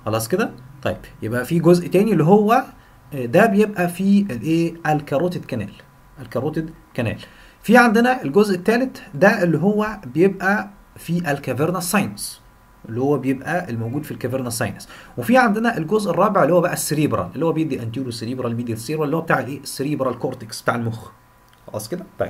خلاص كده طيب يبقى في جزء تاني اللي هو آه، ده بيبقى في الايه الكاروتيد كانال الكاروتيد كانال في عندنا الجزء الثالث ده اللي هو بيبقى في الكافيرنا ساينس اللي هو بيبقى الموجود في الكافيرنا ساينس وفي عندنا الجزء الرابع اللي هو بقى السريبرال اللي هو بيدي انتيرو سريبرال ميديال سيربرال اللي هو بتاع الايه السريبرال كورتكس بتاع المخ خلاص كده طيب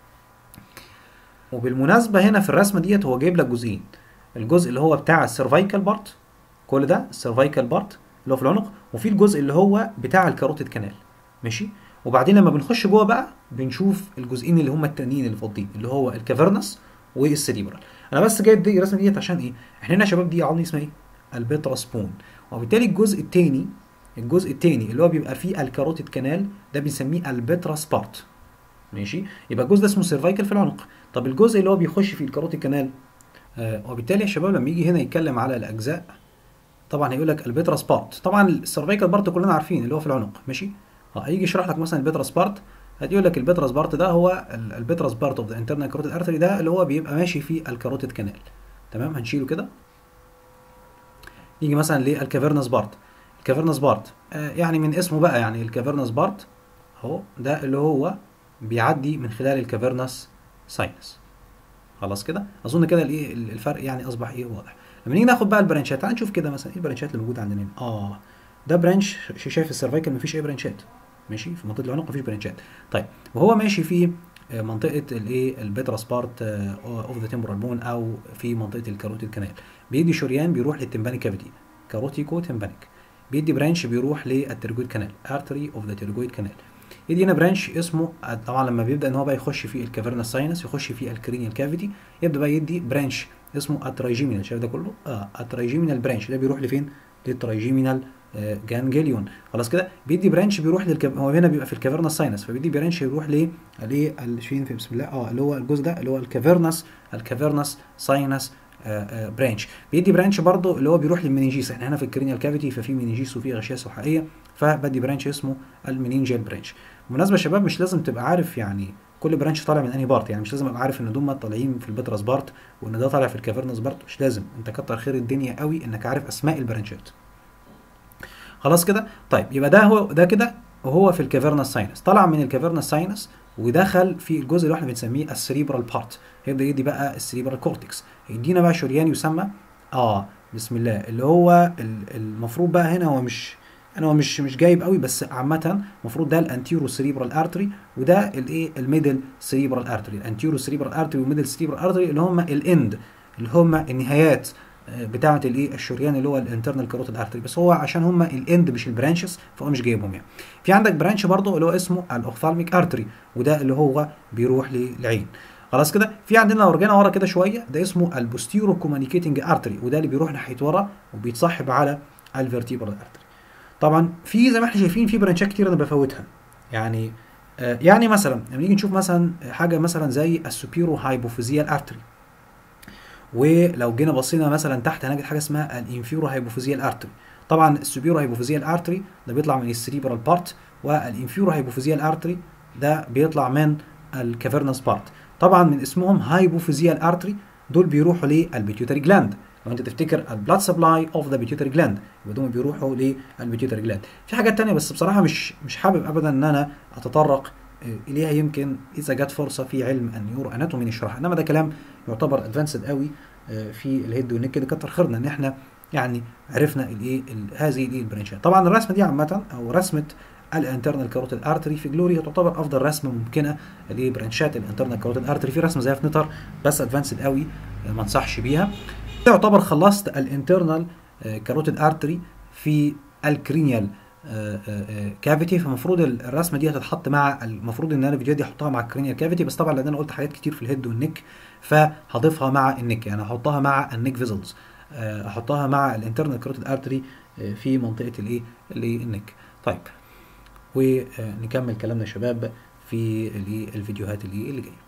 وبالمناسبه هنا في الرسمه ديت هو جايب لك جزئين الجزء اللي هو بتاع السيرفايكال بارت كل ده السيرفايكال بارت اللي هو في العنق وفي الجزء اللي هو بتاع الكاروتيد كانال ماشي وبعدين لما بنخش جوه بقى بنشوف الجزئين اللي هم التانيين اللي فاضيين اللي هو الكافيرنس والسريبرال انا بس جايب دي الرسمه ديت عشان ايه احنا هنا يا شباب دي عظمه اسمها ايه البيتراسبون وبالتالي الجزء الثاني الجزء الثاني اللي هو بيبقى فيه الكاروتيد كانال ده بنسميه البيتراس بارت ماشي يبقى الجزء ده اسمه سيرفايكال في العنق طب الجزء اللي هو بيخش في الكاروتيد كانال آه وبالتالي يا شباب لما يجي هنا يتكلم على الاجزاء طبعا هيقول لك البيتراس بارت طبعا السيرفايكال بارت كلنا عارفين اللي هو في العنق ماشي اه هيجي يشرح لك مثلا البيتراس بارت هتقول لك البيتراس بارت ده هو البيتراس بارت اوف ذا انترنال كاروتيد ارتري ده اللي هو بيبقى ماشي في الكاروتيد كانال تمام هنشيله كده نيجي مثلا للكافيرنس بارت الكافيرنس بارت آه يعني من اسمه بقى يعني الكافيرنس بارت اهو ده اللي هو بيعدي من خلال الكافيرنس ساينس خلاص كده اظن كده الايه الفرق يعني اصبح ايه واضح لما نيجي ناخد بقى البرانشات تعال نشوف كده مثلا ايه البرانشات اللي موجوده عندنا هنا اه ده برانش شايف السيرفايكال مفيش اي برانشات ماشي في منطقه العنق مفيش برانشات طيب وهو ماشي في منطقه الايه البيتراس بارت اوف ذا تمبرال بون او في منطقه الكاروتيد كانال بيدي شريان بيروح للتمبانيك كافيتي كاروتيكو تمبانيك بيدي برانش بيروح للترجويد كانال ارتري اوف ذا ترجويد كانال يدي هنا برانش اسمه طبعا لما بيبدا ان هو بقى يخش في الكافيرنس ساينس يخش في الكرينيال كافيتي يبدا بقى يدي برانش اسمه الترايجيمينال شايف ده كله اه الترايجيمينال برانش ده بيروح لفين للترايجيمينال آه جانجليون خلاص كده بيدي برانش بيروح للكف... هو هنا بيبقى في الكافيرنس ساينس فبيدي برانش يروح ل ل فين في بسم الله اه اللي هو الجزء ده اللي هو الكافيرنس الكافيرنس ساينس آه آه برانش بيدي برانش برضه اللي هو بيروح للمننجيس احنا هنا في الكرينيال كافيتي ففي مننجيس وفي غشاء سحائيه فبدي برانش اسمه المننجيال برانش بالمناسبه يا شباب مش لازم تبقى عارف يعني كل برانش طالع من انهي بارت يعني مش لازم ابقى عارف ان دول طالعين في البتراس بارت وان ده طالع في الكافيرنس بارت مش لازم انت كتر خير الدنيا قوي انك عارف اسماء البرانشات خلاص كده طيب يبقى ده هو ده كده وهو في الكافيرنس ساينس طلع من الكافيرنس ساينس ودخل في الجزء اللي احنا بنسميه السريبرال بارت هيبدا يدي بقى السريبرال كورتكس يدينا بقى شريان يسمى اه بسم الله اللي هو المفروض بقى هنا هو مش انا هو مش مش جايب قوي بس عامه المفروض ده الانتيرو سريبرال ارتري وده الايه الميدل سريبرال ارتري الانتيرو سريبرال ارتري والميدل سريبرال ارتري اللي هم الاند اللي هم النهايات بتاعه الايه الشريان اللي هو الانترنال كاروتيد ارتري بس هو عشان هم الاند مش البرانشز فهو مش جايبهم يعني في عندك برانش برضه اللي هو اسمه الاوفثالميك ارتري وده اللي هو بيروح للعين خلاص كده في عندنا لو رجعنا ورا كده شويه ده اسمه البوستيرو كومونيكيتنج ارتري وده اللي بيروح ناحيه ورا وبيتصاحب على الفيرتيبرال ارتري طبعا في زي ما احنا شايفين في برانشات كتير انا بفوتها يعني آه يعني مثلا لما نيجي نشوف مثلا حاجه مثلا زي السوبيرو هايبوفيزيال ارتري ولو جينا بصينا مثلا تحت هنجد حاجه اسمها الانفيرو هايبوفيزيال ارتري طبعا السوبيرو هايبوفيزيال ارتري ده بيطلع من السريبرال بارت والانفيرو هايبوفيزيال ارتري ده بيطلع من الكافيرنس بارت طبعا من اسمهم هايبوفيزيال ارتري دول بيروحوا للبيتيوتري جلاند لو انت تفتكر البلاد سبلاي اوف ذا بيتيوتري جلاند يبقى دول بيروحوا للبيتيوتري جلاند في حاجات تانية بس بصراحه مش مش حابب ابدا ان انا اتطرق اليها يمكن اذا جت فرصه في علم النيورو اناتومي نشرحها انما ده كلام يعتبر ادفانسد قوي في الهيد والنيك كده كتر خيرنا ان احنا يعني عرفنا الايه هذه الايه البرانشات طبعا الرسمه دي عامه او رسمه الانترنال كاروتيد ارتري في جلوري تعتبر افضل رسمه ممكنه لبرانشات الانترنال كاروتيد ارتري في رسمه زي في نتر بس ادفانسد قوي ما انصحش بيها يعتبر خلصت الانترنال كاروتيد ارتري في الكرينيال كافيتي فالمفروض الرسمه دي هتتحط مع المفروض ان انا الفيديو دي احطها مع الكرينيال كافيتي بس طبعا لان انا قلت حاجات كتير في الهيد والنك فهضيفها مع النك يعني هحطها مع النك فيزلز احطها مع الانترنال كاروتيد ارتري في منطقه الايه النك طيب ونكمل كلامنا يا شباب في الفيديوهات اللي اللي جايه